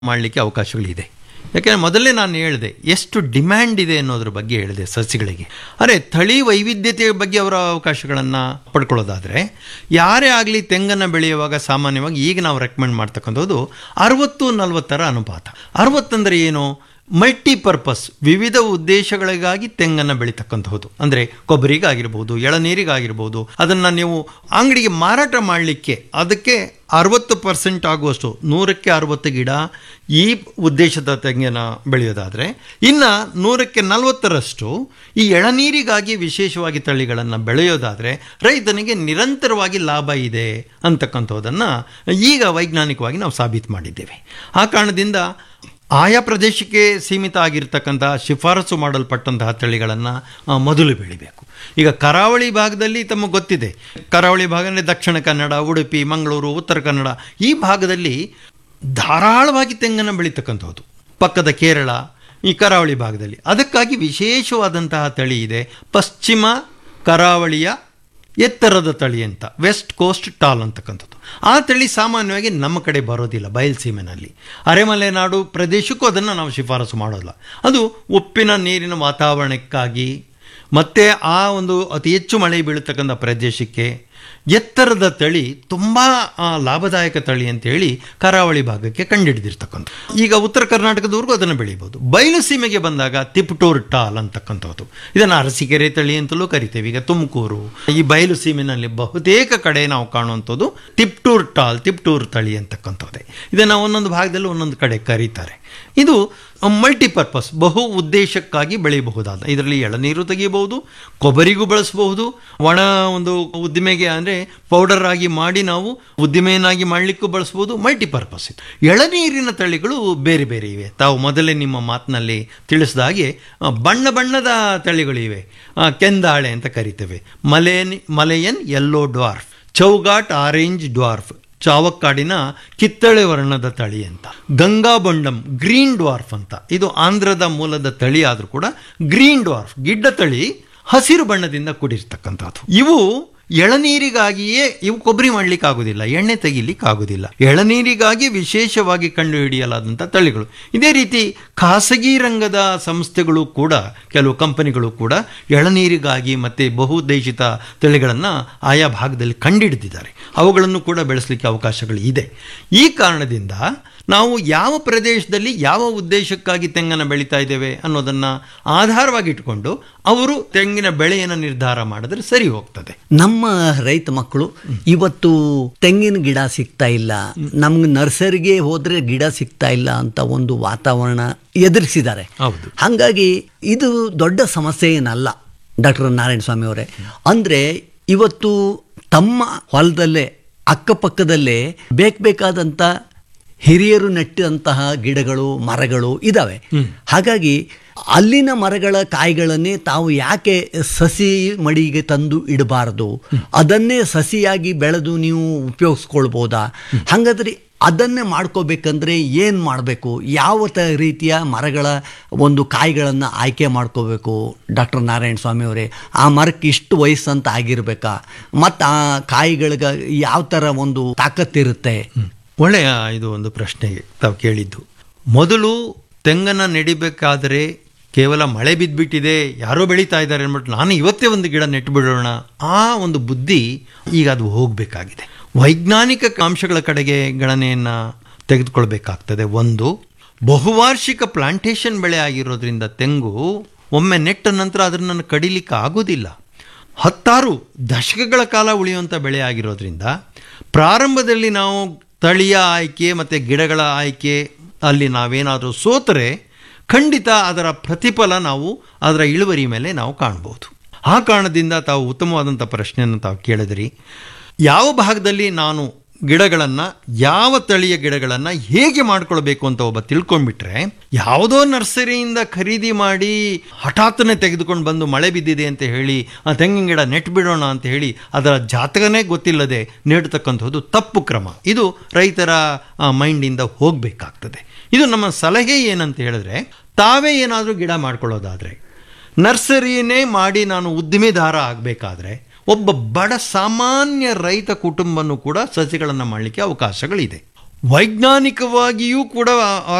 ಮಾಡಲಿಕ್ಕೆ ಅವಕಾಶಗಳಿದೆ ಯಾಕೆಂದರೆ ಮೊದಲೇ ನಾನು ಹೇಳಿದೆ ಎಷ್ಟು ಡಿಮ್ಯಾಂಡ್ ಇದೆ ಅನ್ನೋದ್ರ ಬಗ್ಗೆ ಹೇಳಿದೆ ಸಸ್ಯಗಳಿಗೆ ಅರೆ ತಳಿ ವೈವಿಧ್ಯತೆಯ ಬಗ್ಗೆ ಅವರ ಅವಕಾಶಗಳನ್ನು ಪಡ್ಕೊಳ್ಳೋದಾದರೆ ಯಾರೇ ಆಗಲಿ ತೆಂಗನ್ನು ಬೆಳೆಯುವಾಗ ಸಾಮಾನ್ಯವಾಗಿ ಈಗ ನಾವು ರೆಕಮೆಂಡ್ ಮಾಡ್ತಕ್ಕಂಥದ್ದು ಅರವತ್ತು ನಲವತ್ತರ ಅನುಪಾತ ಅರವತ್ತಂದರೆ ಏನು ಮಲ್ಟಿಪರ್ಪಸ್ ವಿವಿಧ ಉದ್ದೇಶಗಳಿಗಾಗಿ ತೆಂಗನ್ನು ಬೆಳೀತಕ್ಕಂಥದ್ದು ಅಂದರೆ ಕೊಬ್ಬರಿಗಾಗಿರ್ಬೋದು ಎಳನೀರಿಗಾಗಿರ್ಬೋದು ಅದನ್ನು ನೀವು ಅಂಗಡಿಗೆ ಮಾರಾಟ ಮಾಡಲಿಕ್ಕೆ ಅದಕ್ಕೆ ಅರವತ್ತು ಪರ್ಸೆಂಟ್ ಆಗುವಷ್ಟು ನೂರಕ್ಕೆ ಅರವತ್ತು ಗಿಡ ಈ ಉದ್ದೇಶದ ತೆಂಗಿನ ಬೆಳೆಯೋದಾದರೆ ಇನ್ನು ನೂರಕ್ಕೆ ನಲವತ್ತರಷ್ಟು ಈ ಎಳನೀರಿಗಾಗಿ ವಿಶೇಷವಾಗಿ ತಳಿಗಳನ್ನು ಬೆಳೆಯೋದಾದರೆ ರೈತನಿಗೆ ನಿರಂತರವಾಗಿ ಲಾಭ ಇದೆ ಅಂತಕ್ಕಂಥದ್ದನ್ನು ಈಗ ವೈಜ್ಞಾನಿಕವಾಗಿ ನಾವು ಸಾಬೀತು ಮಾಡಿದ್ದೇವೆ ಆ ಕಾರಣದಿಂದ ಆಯಾ ಪ್ರದೇಶಕ್ಕೆ ಸೀಮಿತ ಆಗಿರ್ತಕ್ಕಂಥ ಶಿಫಾರಸು ಮಾಡಲ್ಪಟ್ಟಂತಹ ತಳಿಗಳನ್ನು ಮೊದಲು ಬೆಳಿಬೇಕು ಈಗ ಕರಾವಳಿ ಭಾಗದಲ್ಲಿ ತಮಗೆ ಗೊತ್ತಿದೆ ಕರಾವಳಿ ಭಾಗ ಅಂದರೆ ದಕ್ಷಿಣ ಕನ್ನಡ ಉಡುಪಿ ಮಂಗಳೂರು ಉತ್ತರ ಕನ್ನಡ ಈ ಭಾಗದಲ್ಲಿ ಧಾರಾಳವಾಗಿ ತೆಂಗನ್ನು ಬೆಳೀತಕ್ಕಂಥದ್ದು ಪಕ್ಕದ ಕೇರಳ ಈ ಕರಾವಳಿ ಭಾಗದಲ್ಲಿ ಅದಕ್ಕಾಗಿ ವಿಶೇಷವಾದಂತಹ ತಳಿ ಇದೆ ಪಶ್ಚಿಮ ಕರಾವಳಿಯ ಎತ್ತರದ ತಳಿ ಅಂತ ವೆಸ್ಟ್ ಕೋಸ್ಟ್ ಟಾಲ್ ಅಂತಕ್ಕಂಥದ್ದು ಆ ತಳಿ ಸಾಮಾನ್ಯವಾಗಿ ನಮ್ಮ ಕಡೆ ಬರೋದಿಲ್ಲ ಬಯಲುಸೀಮೆನಲ್ಲಿ ಅರೆಮಲೆನಾಡು ಪ್ರದೇಶಕ್ಕೂ ಅದನ್ನು ನಾವು ಶಿಫಾರಸು ಮಾಡೋಲ್ಲ ಅದು ಉಪ್ಪಿನ ನೀರಿನ ವಾತಾವರಣಕ್ಕಾಗಿ ಮತ್ತು ಆ ಒಂದು ಅತಿ ಹೆಚ್ಚು ಮಳೆ ಬೀಳತಕ್ಕಂಥ ಪ್ರದೇಶಕ್ಕೆ ಎತ್ತರದ ತಳಿ ತುಂಬ ಲಾಭದಾಯಕ ತಳಿ ಅಂತೇಳಿ ಕರಾವಳಿ ಭಾಗಕ್ಕೆ ಕಂಡುಹಿಡಿದಿರ್ತಕ್ಕಂಥ ಈಗ ಉತ್ತರ ಕರ್ನಾಟಕದವರೆಗೂ ಅದನ್ನು ಬೆಳೀಬೋದು ಬಯಲು ಸೀಮೆಗೆ ಬಂದಾಗ ತಿಪ್ಟೂರ್ ಟಾಲ್ ಅಂತಕ್ಕಂಥದ್ದು ಇದನ್ನು ಅರಸೀಕೆರೆ ತಳಿ ಅಂತಲೂ ಕರಿತೇವೆ ಈಗ ತುಮಕೂರು ಈ ಬಯಲು ಸೀಮೆನಲ್ಲಿ ಬಹುತೇಕ ಕಡೆ ನಾವು ಕಾಣುವಂಥದ್ದು ತಿಪ್ಟೂರ್ ಟಾಲ್ ತಿಪ್ಟೂರ್ ತಳಿ ಅಂತಕ್ಕಂಥದ್ದೇ ಇದನ್ನು ಒಂದೊಂದು ಭಾಗದಲ್ಲಿ ಒಂದೊಂದು ಕಡೆ ಕರೀತಾರೆ ಇದು ಮಲ್ಟಿಪರ್ಪಸ್ ಬಹು ಉದ್ದೇಶಕ್ಕಾಗಿ ಬೆಳೆಯಬಹುದಾದ ಇದರಲ್ಲಿ ಎಳನೀರು ತೆಗೆಯಬಹುದು ಕೊಬ್ಬರಿಗೂ ಬಳಸಬಹುದು ಒಣ ಒಂದು ಉದ್ದಿಮೆಗೆ ಅಂದರೆ ಪೌಡರ್ ಆಗಿ ಮಾಡಿ ನಾವು ಉದ್ದಿಮೆಯನ್ನಾಗಿ ಮಾಡಲಿಕ್ಕೂ ಬಳಸ್ಬೋದು ಮಲ್ಟಿಪರ್ಪಸ್ ಇದು ಎಳನೀರಿನ ತಳಿಗಳು ಬೇರೆ ಬೇರೆ ಇವೆ ತಾವು ಮೊದಲೇ ನಿಮ್ಮ ಮಾತಿನಲ್ಲಿ ತಿಳಿಸಿದ ಹಾಗೆ ಬಣ್ಣ ಬಣ್ಣದ ತಳಿಗಳಿವೆ ಕೆಂದಾಳೆ ಅಂತ ಕರಿತೇವೆ ಮಲೇನ್ Malayan yellow dwarf Chowghat orange dwarf ಚಾವಕ್ಕಾಡಿನ ಕಿತ್ತಳೆ ವರ್ಣದ ತಳಿ ಅಂತ ಗಂಗಾ ಬೊಂಡಂ ಗ್ರೀನ್ ಡ್ವಾರ್ಫ್ ಅಂತ ಇದು ಆಂಧ್ರದ ಮೂಲದ ತಳಿ ಆದರೂ ಕೂಡ ಗ್ರೀನ್ ಡ್ವಾರ್ಫ್ ಗಿಡ್ಡ ತಳಿ ಹಸಿರು ಬಣ್ಣದಿಂದ ಕೂಡಿರ್ತಕ್ಕಂಥದ್ದು ಇವು ಎಳನೀರಿಗಾಗಿಯೇ ಇವು ಕೊಬ್ಬರಿ ಮಾಡ್ಲಿಕ್ಕೆ ಆಗೋದಿಲ್ಲ ಎಣ್ಣೆ ತೆಗಿಲಿಕ್ಕೆ ಆಗೋದಿಲ್ಲ ಎಳನೀರಿಗಾಗಿ ವಿಶೇಷವಾಗಿ ಕಂಡುಹಿಡಿಯಲಾದಂಥ ತಳಿಗಳು ಇದೇ ರೀತಿ ಖಾಸಗಿ ರಂಗದ ಸಂಸ್ಥೆಗಳು ಕೂಡ ಕೆಲವು ಕಂಪನಿಗಳು ಕೂಡ ಎಳನೀರಿಗಾಗಿ ಮತ್ತು ಬಹುದೇಶಿತ ತಳಿಗಳನ್ನು ಆಯಾ ಭಾಗದಲ್ಲಿ ಕಂಡುಹಿಡಿದಿದ್ದಾರೆ ಅವುಗಳನ್ನು ಕೂಡ ಬೆಳೆಸಲಿಕ್ಕೆ ಅವಕಾಶಗಳು ಇದೆ ಈ ಕಾರಣದಿಂದ ನಾವು ಯಾವ ಪ್ರದೇಶದಲ್ಲಿ ಯಾವ ಉದ್ದೇಶಕ್ಕಾಗಿ ತೆಂಗನ್ನು ಬೆಳೀತಾ ಇದ್ದೇವೆ ಅನ್ನೋದನ್ನು ಆಧಾರವಾಗಿ ಇಟ್ಕೊಂಡು ಅವರು ತೆಂಗಿನ ಬೆಳೆಯನ್ನು ನಿರ್ಧಾರ ಮಾಡಿದ್ರೆ ಸರಿ ಹೋಗ್ತದೆ ನಮ್ಮ ರೈತ ಮಕ್ಕಳು ಇವತ್ತು ತೆಂಗಿನ ಗಿಡ ಸಿಗ್ತಾ ಇಲ್ಲ ನಮ್ಗೆ ನರ್ಸರಿಗೆ ಹೋದ್ರೆ ಗಿಡ ಸಿಗ್ತಾ ಇಲ್ಲ ಅಂತ ಒಂದು ವಾತಾವರಣ ಎದುರಿಸಿದ್ದಾರೆ ಹೌದು ಹಾಗಾಗಿ ಇದು ದೊಡ್ಡ ಸಮಸ್ಯೆ ಏನಲ್ಲ ಡಾಕ್ಟರ್ ನಾರಾಯಣ ಸ್ವಾಮಿ ಅವರೇ ಅಂದ್ರೆ ಇವತ್ತು ತಮ್ಮ ಹೊಲದಲ್ಲೇ ಅಕ್ಕಪಕ್ಕದಲ್ಲೇ ಬೇಕಾದಂತ ಹಿರಿಯರು ನೆಟ್ಟಂತಹ ಗಿಡಗಳು ಮರಗಳು ಇದಾವೆ ಹಾಗಾಗಿ ಅಲ್ಲಿನ ಮರಗಳ ಕಾಯಿಗಳನ್ನೇ ತಾವು ಯಾಕೆ ಸಸಿ ಮಡಿಗೆ ತಂದು ಇಡಬಾರದು ಅದನ್ನೇ ಸಸಿಯಾಗಿ ಬೆಳೆದು ನೀವು ಉಪಯೋಗಿಸ್ಕೊಳ್ಬೋದಾ ಹಾಗಾದ್ರೆ ಅದನ್ನೇ ಮಾಡ್ಕೋಬೇಕಂದ್ರೆ ಏನು ಮಾಡಬೇಕು ಯಾವ ತ ರೀತಿಯ ಮರಗಳ ಒಂದು ಕಾಯಿಗಳನ್ನು ಆಯ್ಕೆ ಮಾಡ್ಕೋಬೇಕು ಡಾಕ್ಟರ್ ನಾರಾಯಣ ಸ್ವಾಮಿ ಅವರೇ ಆ ಮರಕ್ಕೆ ಇಷ್ಟು ವಯಸ್ಸಂತ ಆಗಿರ್ಬೇಕಾ ಮತ್ತು ಆ ಕಾಯಿಗಳಿಗೆ ಯಾವ ಥರ ಒಂದು ತಾಕತ್ತಿರುತ್ತೆ ಒಳ್ಳೆಯ ಇದು ಒಂದು ಪ್ರಶ್ನೆ ತಾವು ಕೇಳಿದ್ದು ಮೊದಲು ತೆಂಗನ್ನು ನೆಡಿಬೇಕಾದರೆ ಕೇವಲ ಮಳೆ ಬಿದ್ದುಬಿಟ್ಟಿದೆ ಯಾರೋ ಬೆಳೀತಾ ಇದ್ದಾರೆ ಅಂದ್ಬಿಟ್ಟು ನಾನು ಇವತ್ತೇ ಒಂದು ಗಿಡ ನೆಟ್ಟು ಬಿಡೋಣ ಆ ಒಂದು ಬುದ್ಧಿ ಈಗ ಅದು ಹೋಗಬೇಕಾಗಿದೆ ವೈಜ್ಞಾನಿಕ ಅಂಶಗಳ ಕಡೆಗೆ ಗಣನೆಯನ್ನು ತೆಗೆದುಕೊಳ್ಬೇಕಾಗ್ತದೆ ಒಂದು ಬಹುವಾರ್ಷಿಕ ಪ್ಲಾಂಟೇಶನ್ ಬೆಳೆ ಆಗಿರೋದ್ರಿಂದ ತೆಂಗು ಒಮ್ಮೆ ನೆಟ್ಟ ನಂತರ ಅದನ್ನು ಕಡಿಲಿಕ್ಕೆ ಆಗೋದಿಲ್ಲ ಹತ್ತಾರು ದಶಕಗಳ ಕಾಲ ಉಳಿಯುವಂಥ ಬೆಳೆ ಆಗಿರೋದ್ರಿಂದ ಪ್ರಾರಂಭದಲ್ಲಿ ನಾವು ತಳಿಯ ಆಯ್ಕೆ ಮತ್ತು ಗಿಡಗಳ ಆಯ್ಕೆ ಅಲ್ಲಿ ನಾವೇನಾದರೂ ಸೋತರೆ ಖಂಡಿತ ಅದರ ಪ್ರತಿಫಲ ನಾವು ಅದರ ಇಳುವರಿ ಮೇಲೆ ನಾವು ಕಾಣ್ಬೋದು ಆ ಕಾರಣದಿಂದ ತಾವು ಉತ್ತಮವಾದಂಥ ಪ್ರಶ್ನೆಯನ್ನು ತಾವು ಕೇಳಿದ್ರಿ ಯಾವ ಭಾಗದಲ್ಲಿ ನಾನು ಗಿಡಗಳನ್ನು ಯಾವ ತಳಿಯ ಗಿಡಗಳನ್ನು ಹೇಗೆ ಮಾಡ್ಕೊಳ್ಬೇಕು ಅಂತ ಒಬ್ಬ ತಿಳ್ಕೊಂಡ್ಬಿಟ್ರೆ ಯಾವುದೋ ನರ್ಸರಿಯಿಂದ ಖರೀದಿ ಮಾಡಿ ಹಠಾತ್ತನೆ ತೆಗೆದುಕೊಂಡು ಬಂದು ಮಳೆ ಬಿದ್ದಿದೆ ಅಂತ ಹೇಳಿ ಆ ತೆಂಗಿನ ಗಿಡ ನೆಟ್ ಬಿಡೋಣ ಅಂತ ಹೇಳಿ ಅದರ ಜಾತಕನೇ ಗೊತ್ತಿಲ್ಲದೆ ನೀಡತಕ್ಕಂಥದ್ದು ತಪ್ಪು ಕ್ರಮ ಇದು ರೈತರ ಮೈಂಡಿಂದ ಹೋಗಬೇಕಾಗ್ತದೆ ಇದು ನಮ್ಮ ಸಲಹೆ ಏನಂತ ಹೇಳಿದ್ರೆ ತಾವೇ ಏನಾದರೂ ಗಿಡ ಮಾಡ್ಕೊಳ್ಳೋದಾದರೆ ನರ್ಸರಿನೇ ಮಾಡಿ ನಾನು ಉದ್ದಿಮೆದಾರ ಆಗಬೇಕಾದ್ರೆ ಒಬ್ಬ ಬಡ ಸಾಮಾನ್ಯ ರೈತ ಕುಟುಂಬನೂ ಕೂಡ ಸಸಿಗಳನ್ನು ಮಾಡಲಿಕ್ಕೆ ಅವಕಾಶಗಳಿದೆ ವೈಜ್ಞಾನಿಕವಾಗಿಯೂ ಕೂಡ